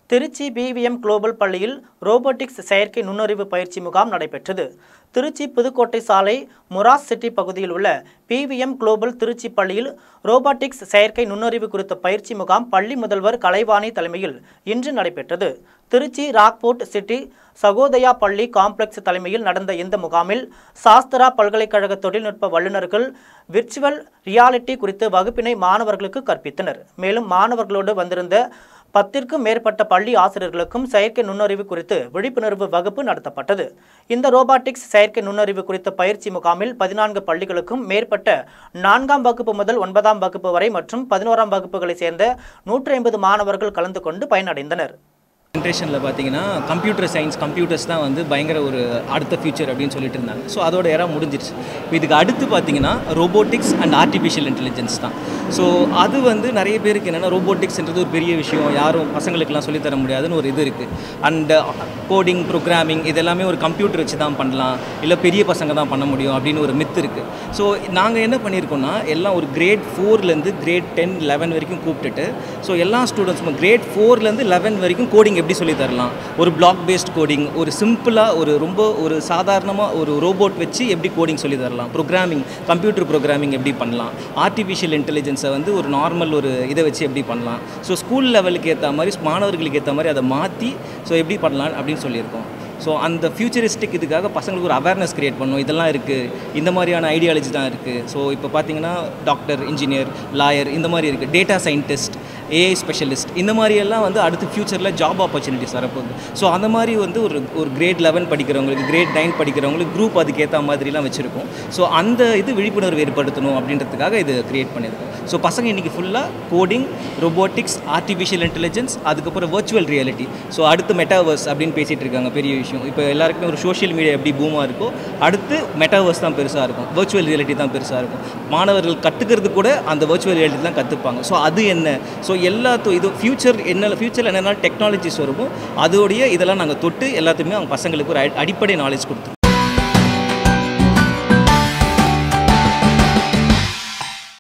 Trichy PVM global பள்ளியில் robotics செயற்கை நுண்ணறிவு பயிற்சி முகாம் நடைபெற்றது திருச்சி புதுக்கோட்டை சாலை முராஸ் சிட்டி பகுதியில் உள்ள பிவிஎம் குளோபல் திருச்சி பள்ளியில் ரோபோட்டிக்ஸ் செயற்கை நுண்ணறிவு குறித்த பயிற்சி முகாம் பள்ளி முதல்வர் கலைவாணி தலைமையில் இன்று நடைபெற்றது திருச்சி ராக்போர்ட் சிட்டி சகோதயா பள்ளி காம்ப்ளெக்ஸ் தலைமையில் நடந்த இந்த முகாமில் சாஸ்திரா பல்கலைக்கழக தொழில்நுட்ப வல்லுநர்கள் விர்ச்சுவல் ரியாலிட்டி குறித்து வகுப்பினை மாணவர்களுக்கு கற்பித்தனர் மேலும் மாணவர்களோடு வந்திருந்த பத்திற்கும் மேற்பட்ட பள்ளி ஆசிரியர்களுக்கும் செயற்கை நுண்ணறிவு குறித்து விழிப்புணர்வு வகுப்பு நடத்தப்பட்டது இந்த ரோபாட்டிக்ஸ் செயற்கை நுண்ணறிவு குறித்த பயிற்சி முகாமில் பதினான்கு பள்ளிகளுக்கும் மேற்பட்ட நான்காம் வகுப்பு முதல் ஒன்பதாம் வகுப்பு வரை மற்றும் பதினோராம் வகுப்புகளைச் சேர்ந்த நூற்றி ஐம்பது மாணவர்கள் கலந்து கொண்டு பயனடைந்தனர் ஜென்ரேஷனில் பார்த்தீங்கன்னா கம்ப்யூட்டர் சயின்ஸ் கம்ப்யூட்டர்ஸ் தான் வந்து பயங்கர ஒரு அடுத்த ஃபியூச்சர் அப்படின்னு சொல்லிட்டு இருந்தாங்க ஸோ அதோட ஏரா முடிஞ்சிருச்சு இப்போ இதுக்கு அடுத்து பார்த்தீங்கன்னா ரோபோட்டிக்ஸ் அண்ட் ஆர்டிஃபிஷியல் இன்டெலிஜென்ஸ் தான் ஸோ அது வந்து நிறைய பேருக்கு என்னென்னா ரோபோட்டிக்ஸ்ன்றது ஒரு பெரிய விஷயம் யாரும் பசங்களுக்கெல்லாம் சொல்லித் தர முடியாதுன்னு ஒரு இது இருக்குது அண்ட் கோடிங் ப்ரோக்ராமிங் இதெல்லாமே ஒரு கம்ப்யூட்டர் வச்சு தான் பண்ணலாம் இல்லை பெரிய பசங்க தான் பண்ண முடியும் அப்படின்னு ஒரு மித்து இருக்குது ஸோ நாங்கள் என்ன பண்ணியிருக்கோம்னா எல்லாம் ஒரு கிரேட் ஃபோர்லேருந்து கிரேட் டென் லெவன் வரைக்கும் கூப்பிட்டுட்டு ஸோ எல்லா ஸ்டூடெண்ட்ஸும் கிரேட் ஃபோர்லேருந்து லெவன் வரைக்கும் கோடிங் எப்படி சொல்லி தரலாம் ஒரு பிளாக் பேஸ்ட் கோடிங் ஒரு சிம்பிளாக ஒரு ரொம்ப ஒரு சாதாரணமாக ஒரு ரோபோட் வச்சு எப்படி கோடிங் சொல்லி தரலாம் ப்ரோக்ராமிங் கம்ப்யூட்டர் ப்ரோக்ராமிங் எப்படி பண்ணலாம் ஆர்டிஃபிஷியல் இன்டெலிஜென்ஸை வந்து ஒரு நார்மல் ஒரு இதை வச்சு எப்படி பண்ணலாம் ஸோ ஸ்கூல் லெவலுக்கு ஏற்ற மாதிரி மாணவர்களுக்கு ஏற்ற மாதிரி அதை மாற்றி ஸோ எப்படி பண்ணலாம் அப்படின்னு சொல்லியிருக்கோம் ஸோ அந்த ஃபியூச்சரிஸ்டிக் இதுக்காக பசங்களுக்கு ஒரு அவேர்னஸ் க்ரியேட் பண்ணணும் இதெல்லாம் இருக்குது இந்த மாதிரியான ஐடியாலஜி தான் இருக்குது ஸோ இப்போ பார்த்தீங்கன்னா டாக்டர் இன்ஜினியர் லாயர் இந்த மாதிரி இருக்குது டேட்டா சயின்டிஸ்ட் ஏஐ ஸ்பெஷலிஸ்ட் இந்த மாதிரியெல்லாம் வந்து அடுத்து ஃப்யூச்சரில் ஜாப் ஆப்பர்ச்சுனிட்டிஸ் வரப்போகுது ஸோ அந்த மாதிரி வந்து ஒரு ஒரு கிரேட் லெவன் படிக்கிறவங்களுக்கு கிரேட் நைன் படிக்கிறவங்களுக்கு குரூப் அதுக்கேற்ற மாதிரிலாம் வச்சுருக்கோம் ஸோ அந்த இது விழிப்புணர்வு ஏற்படுத்தணும் அப்படின்றதுக்காக இது க்ரியேட் பண்ணியிருக்கோம் ஸோ பசங்க இன்றைக்கி ஃபுல்லாக கோடிங் ரொபோட்டிக்ஸ் ஆர்டிஃபிஷியல் இன்டெலிஜென்ஸ் அதுக்கப்புறம் வர்ச்சுவல் ரியாலிட்டி ஸோ அடுத்து மெட்டாவர்ஸ் அப்படின்னு பேசிகிட்டு இருக்காங்க பெரிய விஷயம் இப்போ எல்லாருக்குமே ஒரு சோஷியல் மீடியா எப்படி பூமாக இருக்கோ அடுத்து மெட்டாவர்ஸ் தான் பெருசாக இருக்கும் வர்ச்சுவல் ரியாலிட்டி தான் பெருசாக இருக்கும் மாணவர்கள் கற்றுக்கிறது கூட அந்த வர்ச்சுவல் ரியாலிட்டி தான் கற்றுப்பாங்க ஸோ அது என்ன ஸோ எல்லாத்தும் இது ஃப்யூச்சர் என்ன ஃப்யூச்சரில் என்னென்ன டெக்னாலஜிஸ் வருமோ அதோடைய இதெல்லாம் நாங்கள் தொட்டு எல்லாத்தையுமே அவங்க பசங்களுக்கு ஒரு அடி- அடிப்படை நாலேஜ் கொடுத்துருவோம்